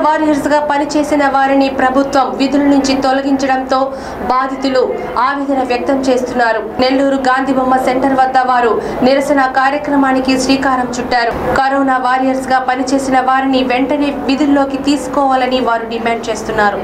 warriors గా పనిచేసిన వారిని ప్రభుత్వం విధుల నుంచి తొలగించడంతో బాధితులు ఆవేదన వ్యక్తం చేస్తున్నారు నెల్లూరు గాంధీబొమ్మ సెంటర్ వద్ద వారు నిరసన కార్యక్రమానికి శ్రీకారం చుట్టారు కరోనా వారియర్స్ గా పనిచేసిన వారిని వెంటనే విధుల్లోకి తీసుకోవాలని వారు డిమాండ్ చేస్తున్నారు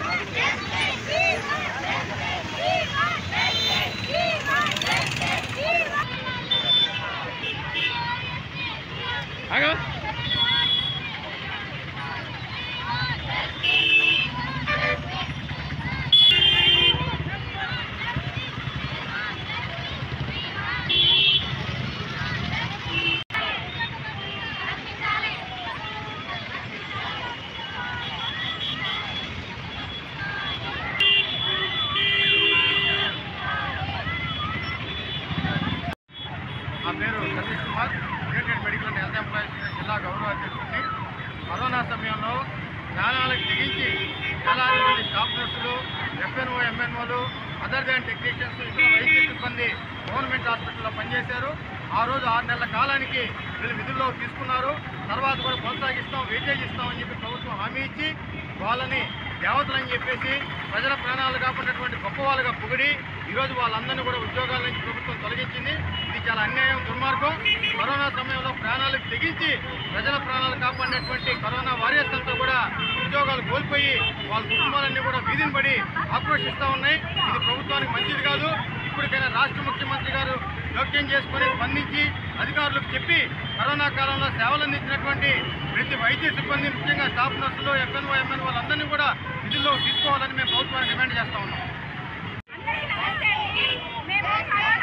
నా పేరు Satish Kumar United Medical and Health Employees Union జిల్లా గౌరవ అధ్యక్షుడిని కరోనా సమయంలో ప్రాణాలకు తెగించి వేలాది మంది స్టాఫ్ నర్సులు ఎఫ్ఎన్ఓ ఎంఎన్ఓలు అదర్ దాన్ టెక్నీషియన్స్ ఇతర వైద్య సిబ్బంది గవర్నమెంట్ హాస్పిటల్లో పనిచేశారు ఆ రోజు ఆరు నెలల కాలానికి వీళ్ళు విధుల్లో తీసుకున్నారు తర్వాత కూడా కొనసాగిస్తాం వెయిటేజ్ ఇస్తామని చెప్పి ప్రభుత్వం హామీ ఇచ్చి వాళ్ళని దేవతలని చెప్పేసి ప్రజల ప్రాణాలు కాపాడినటువంటి గొప్ప వాళ్ళుగా పొగిడి ఈరోజు వాళ్ళందరినీ కూడా ఉద్యోగాల నుంచి ప్రభుత్వం తొలగించింది ఇది చాలా అన్యాయం దుర్మార్గం కరోనా సమయంలో ప్రాణాలకు తెగించి ప్రజల ప్రాణాలు కాపాడినటువంటి కరోనా వారియర్స్ అంతా కూడా ఉద్యోగాలు కోల్పోయి వాళ్ళ కుటుంబాలన్నీ కూడా వీధిని పడి ఆక్రోషిస్తూ ఉన్నాయి ఇది ప్రభుత్వానికి మంచిది కాదు ఇప్పటికైనా రాష్ట్ర ముఖ్యమంత్రి గారు జోక్యం చేసుకొని స్పందించి అధికారులకు చెప్పి కరోనా కాలంలో సేవలు అందించినటువంటి ప్రతి వైద్య సిబ్బంది ముఖ్యంగా స్టాఫ్ నర్సులు ఎఫ్ఎన్ఓ ఎంఎన్ వాళ్ళందరినీ కూడా విధుల్లో తీసుకోవాలని మేము ప్రభుత్వాన్ని డిమాండ్ చేస్తా ఉన్నాం మేము కరోనా